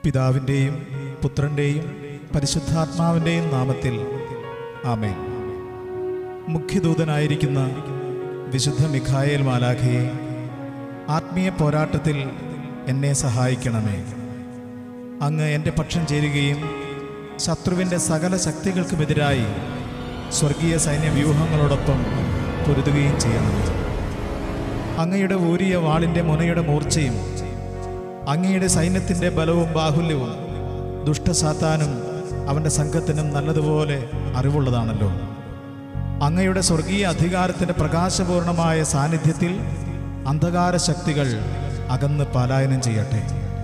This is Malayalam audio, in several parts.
പിതാവിൻ്റെയും പുത്രൻ്റെയും പരിശുദ്ധാത്മാവിൻ്റെയും നാമത്തിൽ ആമേൻ മുഖ്യദൂതനായിരിക്കുന്ന വിശുദ്ധ മിഖായേൽ മാലാഖയെ ആത്മീയ പോരാട്ടത്തിൽ എന്നെ സഹായിക്കണമേ അങ്ങ് എൻ്റെ പക്ഷം ചേരുകയും ശത്രുവിൻ്റെ സകല ശക്തികൾക്കുമെതിരായി സ്വർഗീയ സൈന്യ വ്യൂഹങ്ങളോടൊപ്പം പൊരുതുകയും ചെയ്യണമേ അങ്ങയുടെ ഊരിയ വാളിൻ്റെ മുനയുടെ മൂർച്ചയും അങ്ങയുടെ സൈന്യത്തിൻ്റെ ബലവും ബാഹുല്യവും ദുഷ്ടസാത്താനും അവൻ്റെ സംഘത്തിനും നല്ലതുപോലെ അറിവുള്ളതാണല്ലോ അങ്ങയുടെ സ്വർഗീയ അധികാരത്തിൻ്റെ പ്രകാശപൂർണമായ സാന്നിധ്യത്തിൽ അന്ധകാര ശക്തികൾ അകന്ന് പലായനം ചെയ്യട്ടെ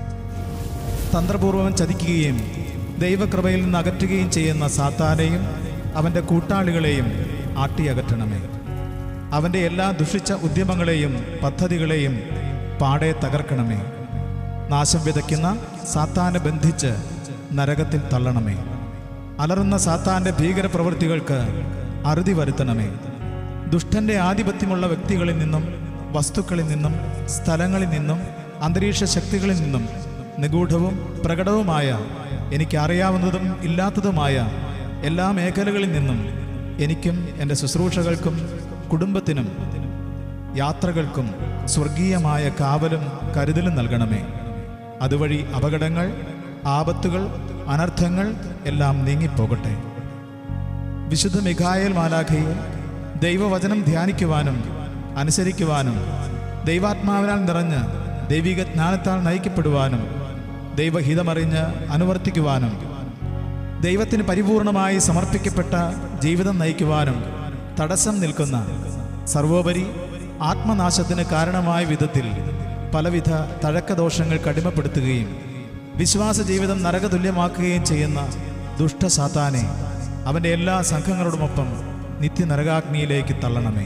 തന്ത്രപൂർവം ചതിക്കുകയും ദൈവകൃപയിൽ നിന്ന് അകറ്റുകയും ചെയ്യുന്ന സാത്താനെയും അവൻ്റെ കൂട്ടാളികളെയും ആട്ടിയകറ്റണമേ അവൻ്റെ എല്ലാ ദുഷിച്ച ഉദ്യമങ്ങളെയും പദ്ധതികളെയും പാടെ തകർക്കണമേ നാശം വിതയ്ക്കുന്ന സാത്താനെ ബന്ധിച്ച് നരകത്തിൽ തള്ളണമേ അലറുന്ന സാത്താന്റെ ഭീകര പ്രവൃത്തികൾക്ക് അറുതി വരുത്തണമേ ദുഷ്ടന്റെ ആധിപത്യമുള്ള വ്യക്തികളിൽ നിന്നും വസ്തുക്കളിൽ നിന്നും സ്ഥലങ്ങളിൽ നിന്നും അന്തരീക്ഷ ശക്തികളിൽ നിന്നും നിഗൂഢവും പ്രകടവുമായ എനിക്ക് അറിയാവുന്നതും ഇല്ലാത്തതുമായ എല്ലാ മേഖലകളിൽ നിന്നും എനിക്കും എൻ്റെ ശുശ്രൂഷകൾക്കും കുടുംബത്തിനും യാത്രകൾക്കും സ്വർഗീയമായ കാവലും കരുതലും നൽകണമേ അതുവഴി അപകടങ്ങൾ ആപത്തുകൾ അനർത്ഥങ്ങൾ എല്ലാം നീങ്ങിപ്പോകട്ടെ വിശുദ്ധ മിഖായേൽ മാലാഖയെ ദൈവവചനം ധ്യാനിക്കുവാനും അനുസരിക്കുവാനും ദൈവാത്മാവിനാൽ നിറഞ്ഞ് ദൈവിക ജ്ഞാനത്താൽ നയിക്കപ്പെടുവാനും ദൈവഹിതമറിഞ്ഞ് അനുവർത്തിക്കുവാനും ദൈവത്തിന് പരിപൂർണമായി സമർപ്പിക്കപ്പെട്ട ജീവിതം നയിക്കുവാനും തടസ്സം നിൽക്കുന്ന സർവോപരി ആത്മനാശത്തിന് കാരണമായ വിധത്തിൽ പലവിധ തഴക്കദോഷങ്ങൾ കടിമപ്പെടുത്തുകയും വിശ്വാസ ജീവിതം നരകതുല്യമാക്കുകയും ചെയ്യുന്ന ദുഷ്ടസാത്താനെ അവൻ്റെ എല്ലാ സംഘങ്ങളോടുമൊപ്പം നിത്യനരകാഗ്നിയിലേക്ക് തള്ളണമേ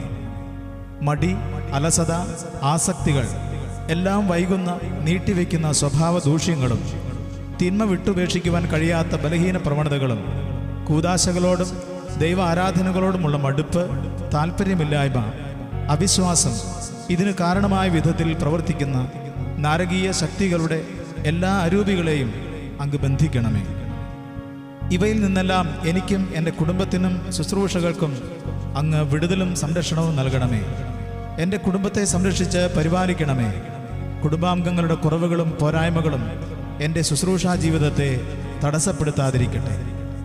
മടി അലസത ആസക്തികൾ എല്ലാം വൈകുന്ന നീട്ടിവെക്കുന്ന സ്വഭാവ ദൂഷ്യങ്ങളും തിന്മ വിട്ടുപേക്ഷിക്കുവാൻ കഴിയാത്ത ബലഹീന പ്രവണതകളും കൂതാശകളോടും ദൈവ ആരാധനകളോടുമുള്ള മടുപ്പ് താല്പര്യമില്ലായ്മ അവിശ്വാസം ഇതിന് കാരണമായ വിധത്തിൽ പ്രവർത്തിക്കുന്ന നാരകീയ ശക്തികളുടെ എല്ലാ അരൂപികളെയും അങ്ങ് ബന്ധിക്കണമേ ഇവയിൽ നിന്നെല്ലാം എനിക്കും എൻ്റെ കുടുംബത്തിനും ശുശ്രൂഷകൾക്കും അങ്ങ് വിടുതലും സംരക്ഷണവും നൽകണമേ എൻ്റെ കുടുംബത്തെ സംരക്ഷിച്ച് പരിപാലിക്കണമേ കുടുംബാംഗങ്ങളുടെ കുറവുകളും പോരായ്മകളും എൻ്റെ ശുശ്രൂഷാ ജീവിതത്തെ തടസ്സപ്പെടുത്താതിരിക്കട്ടെ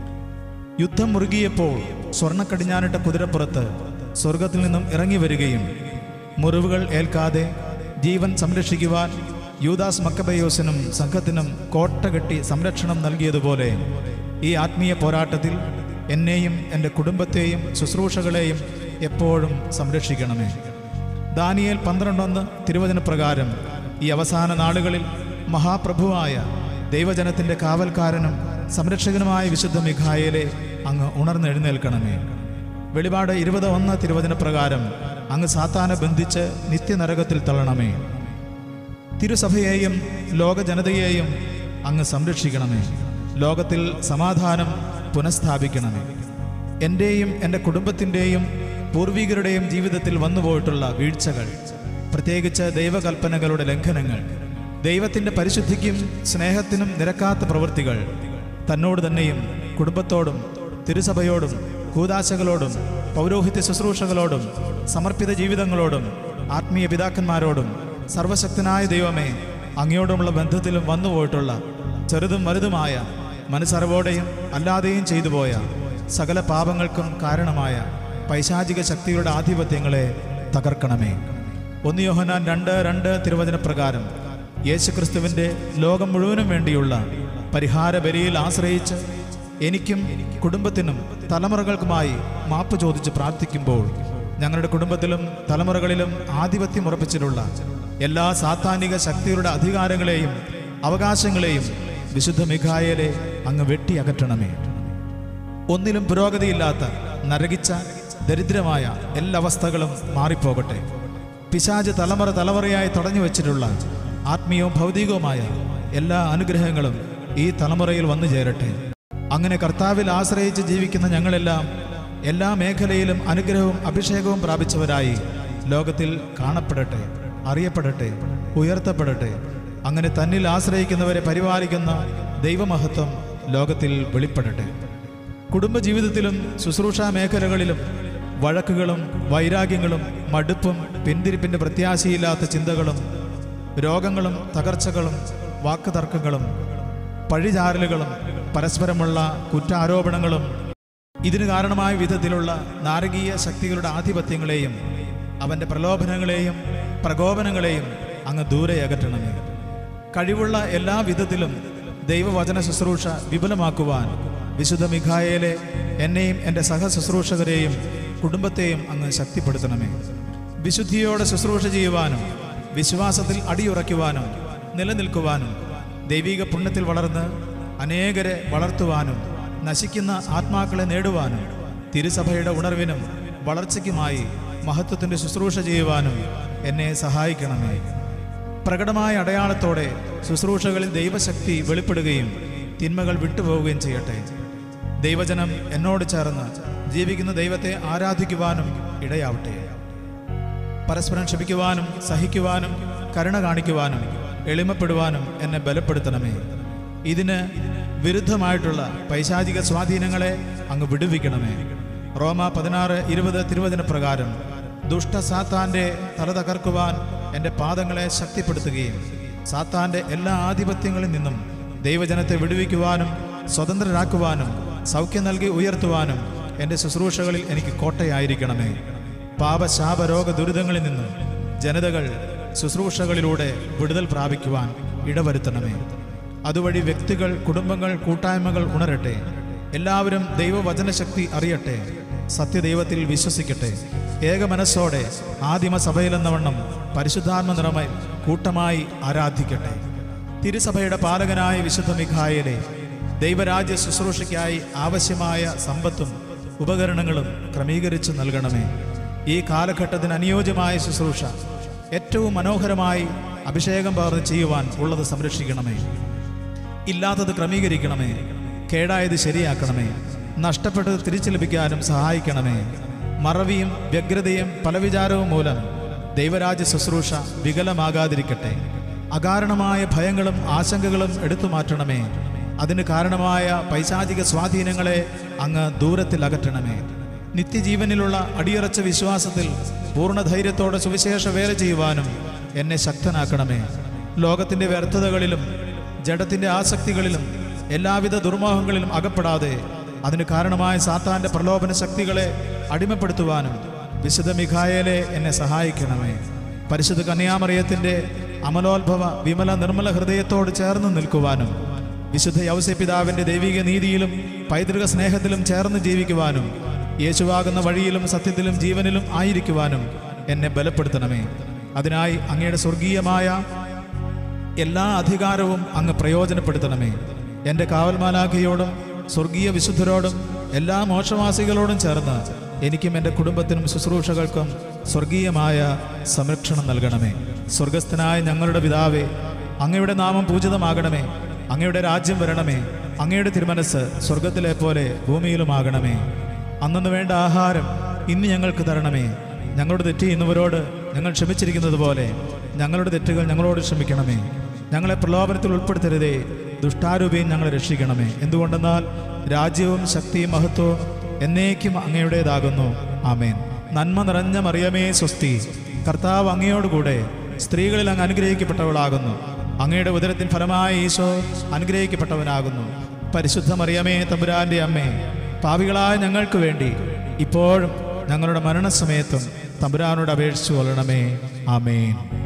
യുദ്ധം മുറുകിയപ്പോൾ സ്വർണ്ണക്കടിഞ്ഞാനിട്ട കുതിരപ്പുറത്ത് സ്വർഗത്തിൽ നിന്നും ഇറങ്ങി വരികയും മുറിവുകൾ ഏൽക്കാതെ ജീവൻ സംരക്ഷിക്കുവാൻ യൂദാസ് മക്കബയോസിനും സംഘത്തിനും കോട്ട കെട്ടി സംരക്ഷണം നൽകിയതുപോലെ ഈ ആത്മീയ പോരാട്ടത്തിൽ എന്നെയും എൻ്റെ കുടുംബത്തെയും ശുശ്രൂഷകളെയും എപ്പോഴും സംരക്ഷിക്കണമേ ദാനിയേൽ പന്ത്രണ്ടൊന്ന് തിരുവചന പ്രകാരം ഈ അവസാന നാളുകളിൽ മഹാപ്രഭുവായ ദൈവജനത്തിൻ്റെ കാവൽക്കാരനും സംരക്ഷകനുമായ വിശുദ്ധ മിഖായേലെ അങ്ങ് ഉണർന്നെഴുന്നേൽക്കണമേ വെളിപാട് ഇരുപത് ഒന്ന് തിരുവചന പ്രകാരം അങ്ങ് സാത്താനെ ബന്ധിച്ച് നിത്യനരകത്തിൽ തള്ളണമേ തിരുസഭയെയും ലോക ജനതയെയും അങ്ങ് സംരക്ഷിക്കണമേ ലോകത്തിൽ സമാധാനം പുനഃസ്ഥാപിക്കണമേ എൻ്റെയും എൻ്റെ കുടുംബത്തിൻ്റെയും പൂർവികരുടെയും ജീവിതത്തിൽ വന്നുപോയിട്ടുള്ള വീഴ്ചകൾ പ്രത്യേകിച്ച് ദൈവകൽപ്പനകളുടെ ലംഘനങ്ങൾ ദൈവത്തിൻ്റെ പരിശുദ്ധിക്കും സ്നേഹത്തിനും നിരക്കാത്ത പ്രവൃത്തികൾ തന്നോട് തന്നെയും കുടുംബത്തോടും തിരുസഭയോടും കൂതാശകളോടും പൗരോഹിത്യ ശുശ്രൂഷകളോടും സമർപ്പിത ജീവിതങ്ങളോടും ആത്മീയ പിതാക്കന്മാരോടും സർവശക്തനായ ദൈവമേ അങ്ങയോടുമുള്ള ബന്ധത്തിലും വന്നുപോയിട്ടുള്ള ചെറുതും വലുതുമായ മനസ്സറിവോടെയും അല്ലാതെയും ചെയ്തു പോയ സകല പാപങ്ങൾക്കും കാരണമായ പൈശാചിക ശക്തികളുടെ ആധിപത്യങ്ങളെ തകർക്കണമേ ഒന്ന് യോഹനാൻ രണ്ട് രണ്ട് തിരുവചന പ്രകാരം യേശുക്രിസ്തുവിൻ്റെ ലോകം മുഴുവനും വേണ്ടിയുള്ള പരിഹാര ബലിയിൽ ആശ്രയിച്ച് എനിക്കും കുടുംബത്തിനും തലമുറകൾക്കുമായി മാപ്പ് ചോദിച്ച് പ്രാർത്ഥിക്കുമ്പോൾ ഞങ്ങളുടെ കുടുംബത്തിലും തലമുറകളിലും ആധിപത്യം ഉറപ്പിച്ചിട്ടുള്ള എല്ലാ സാത്താനിക ശക്തികളുടെ അധികാരങ്ങളെയും അവകാശങ്ങളെയും വിശുദ്ധ മിഖായേലെ അങ്ങ് വെട്ടി അകറ്റണമേ ഒന്നിലും പുരോഗതിയില്ലാത്ത നരകിച്ച ദരിദ്രമായ എല്ലാ അവസ്ഥകളും മാറിപ്പോകട്ടെ പിശാജ് തലമുറ തലമുറയായി തടഞ്ഞു വെച്ചിട്ടുള്ള ആത്മീയവും ഭൗതികവുമായ എല്ലാ അനുഗ്രഹങ്ങളും ഈ തലമുറയിൽ വന്നു ചേരട്ടെ അങ്ങനെ കർത്താവിൽ ആശ്രയിച്ച് ജീവിക്കുന്ന ഞങ്ങളെല്ലാം എല്ലാ മേഖലയിലും അനുഗ്രഹവും അഭിഷേകവും പ്രാപിച്ചവരായി ലോകത്തിൽ കാണപ്പെടട്ടെ അറിയപ്പെടട്ടെ ഉയർത്തപ്പെടട്ടെ അങ്ങനെ തന്നിൽ ആശ്രയിക്കുന്നവരെ പരിപാലിക്കുന്ന ദൈവമഹത്വം ലോകത്തിൽ വെളിപ്പെടട്ടെ കുടുംബജീവിതത്തിലും ശുശ്രൂഷാ മേഖലകളിലും വഴക്കുകളും വൈരാഗ്യങ്ങളും മടുപ്പും പിന്തിരിപ്പിൻ്റെ പ്രത്യാശയില്ലാത്ത ചിന്തകളും രോഗങ്ങളും തകർച്ചകളും വാക്കുതർക്കങ്ങളും പഴിചാരലുകളും പരസ്പരമുള്ള കുറ്റാരോപണങ്ങളും ഇതിന് കാരണമായ വിധത്തിലുള്ള നാരകീയ ശക്തികളുടെ ആധിപത്യങ്ങളെയും അവൻ്റെ പ്രലോഭനങ്ങളെയും പ്രകോപനങ്ങളെയും അങ്ങ് ദൂരെ അകറ്റണമേ കഴിവുള്ള എല്ലാ വിധത്തിലും ദൈവവചന ശുശ്രൂഷ വിപുലമാക്കുവാൻ വിശുദ്ധ മിഖായേലെ എന്നെയും എൻ്റെ സഹശുശ്രൂഷകരെയും കുടുംബത്തെയും അങ്ങ് ശക്തിപ്പെടുത്തണമേ വിശുദ്ധിയോടെ ശുശ്രൂഷ ചെയ്യുവാനും വിശ്വാസത്തിൽ അടിയുറയ്ക്കുവാനും നിലനിൽക്കുവാനും ദൈവിക പുണ്യത്തിൽ വളർന്ന് അനേകരെ വളർത്തുവാനും നശിക്കുന്ന ആത്മാക്കളെ നേടുവാനും തിരുസഭയുടെ ഉണർവിനും വളർച്ചയ്ക്കുമായി മഹത്വത്തിൻ്റെ ശുശ്രൂഷ ചെയ്യുവാനും എന്നെ സഹായിക്കണമേ പ്രകടമായ അടയാളത്തോടെ ശുശ്രൂഷകളിൽ ദൈവശക്തി വെളിപ്പെടുകയും തിന്മകൾ വിട്ടുപോവുകയും ചെയ്യട്ടെ ദൈവജനം എന്നോട് ചേർന്ന് ജീവിക്കുന്ന ദൈവത്തെ ആരാധിക്കുവാനും ഇടയാവട്ടെ പരസ്പരം ക്ഷമിക്കുവാനും സഹിക്കുവാനും കരുണ കാണിക്കുവാനും എളിമപ്പെടുവാനും എന്നെ ബലപ്പെടുത്തണമേ ഇതിന് വിരുദ്ധമായിട്ടുള്ള പൈശാചിക സ്വാധീനങ്ങളെ അങ്ങ് വിടുവിക്കണമേ റോമ പതിനാറ് ഇരുപത് തിരുവചന പ്രകാരം ദുഷ്ട സാത്താന്റെ തല തകർക്കുവാൻ എൻ്റെ പാദങ്ങളെ ശക്തിപ്പെടുത്തുകയും സാത്താന്റെ എല്ലാ ആധിപത്യങ്ങളിൽ നിന്നും ദൈവജനത്തെ വിടുവിക്കുവാനും സ്വതന്ത്രരാക്കുവാനും സൗഖ്യം നൽകി ഉയർത്തുവാനും എൻ്റെ ശുശ്രൂഷകളിൽ എനിക്ക് കോട്ടയായിരിക്കണമേ പാപശാപ രോഗ ദുരിതങ്ങളിൽ നിന്നും ജനതകൾ ശുശ്രൂഷകളിലൂടെ വിടുതൽ പ്രാപിക്കുവാൻ ഇടവരുത്തണമേ അതുവഴി വ്യക്തികൾ കുടുംബങ്ങൾ കൂട്ടായ്മകൾ ഉണരട്ടെ എല്ലാവരും ദൈവവചനശക്തി അറിയട്ടെ സത്യദൈവത്തിൽ വിശ്വസിക്കട്ടെ ഏക മനസ്സോടെ ആദിമ സഭയിലെന്നവണ്ണം പരിശുദ്ധാത്മ നിറമയിൽ കൂട്ടമായി ആരാധിക്കട്ടെ തിരുസഭയുടെ പാലകനായ വിശുദ്ധ മിഖായലെ ദൈവരാജ്യ ശുശ്രൂഷയ്ക്കായി ആവശ്യമായ സമ്പത്തും ഉപകരണങ്ങളും ക്രമീകരിച്ചു നൽകണമേ ഈ കാലഘട്ടത്തിന് അനുയോജ്യമായ ശുശ്രൂഷ ഏറ്റവും മനോഹരമായി അഭിഷേകം പകർന്ന് ചെയ്യുവാൻ ഉള്ളത് സംരക്ഷിക്കണമേ ഇല്ലാത്തത് ക്രമീകരിക്കണമേ കേടായത് ശരിയാക്കണമേ നഷ്ടപ്പെട്ടത് തിരിച്ചു ലഭിക്കാനും സഹായിക്കണമേ മറവിയും വ്യഗ്രതയും പലവിചാരവും മൂലം ദൈവരാജ്യ ശുശ്രൂഷ വികലമാകാതിരിക്കട്ടെ അകാരണമായ ഭയങ്ങളും ആശങ്കകളും എടുത്തു മാറ്റണമേ അതിന് കാരണമായ പൈശാചിക സ്വാധീനങ്ങളെ അങ്ങ് ദൂരത്തിൽ അകറ്റണമേ നിത്യജീവനിലുള്ള അടിയുറച്ച വിശ്വാസത്തിൽ പൂർണ്ണ ധൈര്യത്തോടെ സുവിശേഷ വേല ചെയ്യുവാനും എന്നെ ശക്തനാക്കണമേ ലോകത്തിൻ്റെ വ്യർത്ഥതകളിലും ജഡത്തിൻ്റെ ആസക്തികളിലും എല്ലാവിധ ദുർമോഹങ്ങളിലും അകപ്പെടാതെ അതിന് കാരണമായ സാത്താന്റെ പ്രലോഭന ശക്തികളെ അടിമപ്പെടുത്തുവാനും വിശുദ്ധ മിഖായേലെ എന്നെ സഹായിക്കണമേ പരിശുദ്ധ കന്യാമറിയത്തിൻ്റെ അമലോത്ഭവ വിമല നിർമ്മല ഹൃദയത്തോട് ചേർന്ന് നിൽക്കുവാനും വിശുദ്ധ യൗസപിതാവിൻ്റെ ദൈവിക നീതിയിലും പൈതൃക സ്നേഹത്തിലും ചേർന്ന് ജീവിക്കുവാനും യേശുവാകുന്ന വഴിയിലും സത്യത്തിലും ജീവനിലും ആയിരിക്കുവാനും എന്നെ ബലപ്പെടുത്തണമേ അതിനായി അങ്ങയുടെ സ്വർഗീയമായ എല്ലാ അധികാരവും അങ്ങ് പ്രയോജനപ്പെടുത്തണമേ എൻ്റെ കാവൽമാലാഖയോടും സ്വർഗീയ വിശുദ്ധരോടും എല്ലാ മോക്ഷവാസികളോടും ചേർന്ന് എനിക്കും എൻ്റെ കുടുംബത്തിനും ശുശ്രൂഷകൾക്കും സ്വർഗീയമായ സംരക്ഷണം നൽകണമേ സ്വർഗസ്ഥനായ ഞങ്ങളുടെ പിതാവേ അങ്ങയുടെ നാമം പൂജിതമാകണമേ അങ്ങയുടെ രാജ്യം വരണമേ അങ്ങയുടെ തിരുമനസ് സ്വർഗത്തിലെ പോലെ ഭൂമിയിലുമാകണമേ അന്നു വേണ്ട ആഹാരം ഇന്ന് ഞങ്ങൾക്ക് തരണമേ ഞങ്ങളുടെ തെറ്റ് ചെയ്യുന്നവരോട് ഞങ്ങൾ ക്ഷമിച്ചിരിക്കുന്നത് പോലെ ഞങ്ങളുടെ തെറ്റുകൾ ഞങ്ങളോട് ക്ഷമിക്കണമേ ഞങ്ങളെ പ്രലോഭനത്തിൽ ഉൾപ്പെടുത്തരുതേ ദുഷ്ടാരൂപിയും ഞങ്ങളെ രക്ഷിക്കണമേ എന്തുകൊണ്ടെന്നാൽ രാജ്യവും ശക്തിയും മഹത്വവും എന്നേക്കും അങ്ങയുടേതാകുന്നു ആമേൻ നന്മ നിറഞ്ഞ മറിയമേ സ്വസ്തി കർത്താവ് അങ്ങയോടുകൂടെ സ്ത്രീകളിൽ അങ്ങ് അനുഗ്രഹിക്കപ്പെട്ടവളാകുന്നു അങ്ങയുടെ ഉദരത്തിൻ ഫലമായ ഈശോ അനുഗ്രഹിക്കപ്പെട്ടവനാകുന്നു പരിശുദ്ധ മറിയമേ തമ്പുരാന്റെ അമ്മേ പാപികളായ ഞങ്ങൾക്ക് വേണ്ടി ഇപ്പോഴും ഞങ്ങളുടെ മരണസമയത്തും തമ്പുരാനോട് അപേക്ഷിച്ചു കൊള്ളണമേ ആമേൻ